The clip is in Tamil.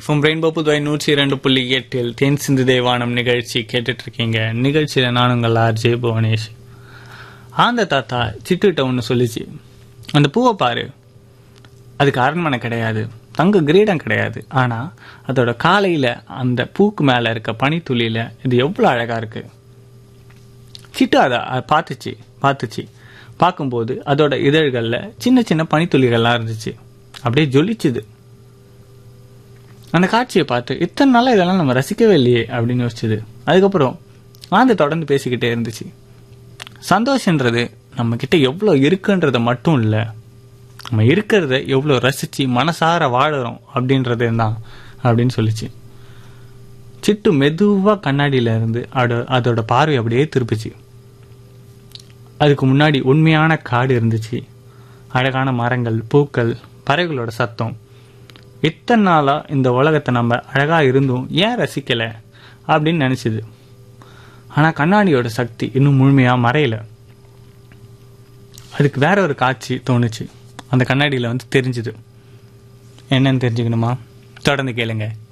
இப்போ ரெயின்போ புதுவை நூற்றி இரண்டு புள்ளி எட்டில் தேன் சிந்து தேவானம் நிகழ்ச்சி கேட்டுட்டு இருக்கீங்க நிகழ்ச்சியில் நான் உங்கள் ஆர்ஜே புவனேஷ் ஆந்த தாத்தா சிட்டுகிட்ட ஒன்று சொல்லிச்சு அந்த பூவை பாரு அதுக்கு அரண்மனை கிடையாது தங்க கிரீடம் கிடையாது ஆனால் அதோட காலையில் அந்த பூக்கு மேலே இருக்க பனித்துளியில் இது எவ்வளோ அழகாக இருக்குது சிட்டு அதை அதை பார்த்துச்சு பார்த்துச்சு பார்க்கும்போது அதோட இதழ்களில் சின்ன சின்ன பனித்துளிகள்லாம் இருந்துச்சு அப்படியே ஜொலிச்சுது அந்த காட்சியை பார்த்து இத்தனை நாளாக இதெல்லாம் நம்ம ரசிக்கவே இல்லையே அப்படின்னு யோசிச்சுது அதுக்கப்புறம் ஆந்து தொடர்ந்து பேசிக்கிட்டே இருந்துச்சு சந்தோஷன்றது நம்ம கிட்ட எவ்வளோ இருக்குன்றத மட்டும் இல்லை நம்ம இருக்கிறத எவ்வளோ ரசித்து மனசார வாழறோம் அப்படின்றது தான் அப்படின்னு சொல்லிச்சு சிட்டு மெதுவாக கண்ணாடியில இருந்து அதோட அதோட பார்வை அப்படியே திருப்பிச்சு அதுக்கு முன்னாடி உண்மையான காடு இருந்துச்சு அழகான மரங்கள் பூக்கள் பறவைகளோட சத்தம் இத்தனை நாளாக இந்த உலகத்தை நம்ம அழகாக இருந்தும் ஏன் ரசிக்கலை அப்படின்னு நினச்சிது ஆனால் கண்ணாடியோட சக்தி இன்னும் முழுமையாக மறையல அதுக்கு வேற ஒரு காட்சி தோணுச்சு அந்த கண்ணாடியில் வந்து தெரிஞ்சுது என்னன்னு தெரிஞ்சுக்கணுமா தொடர்ந்து கேளுங்க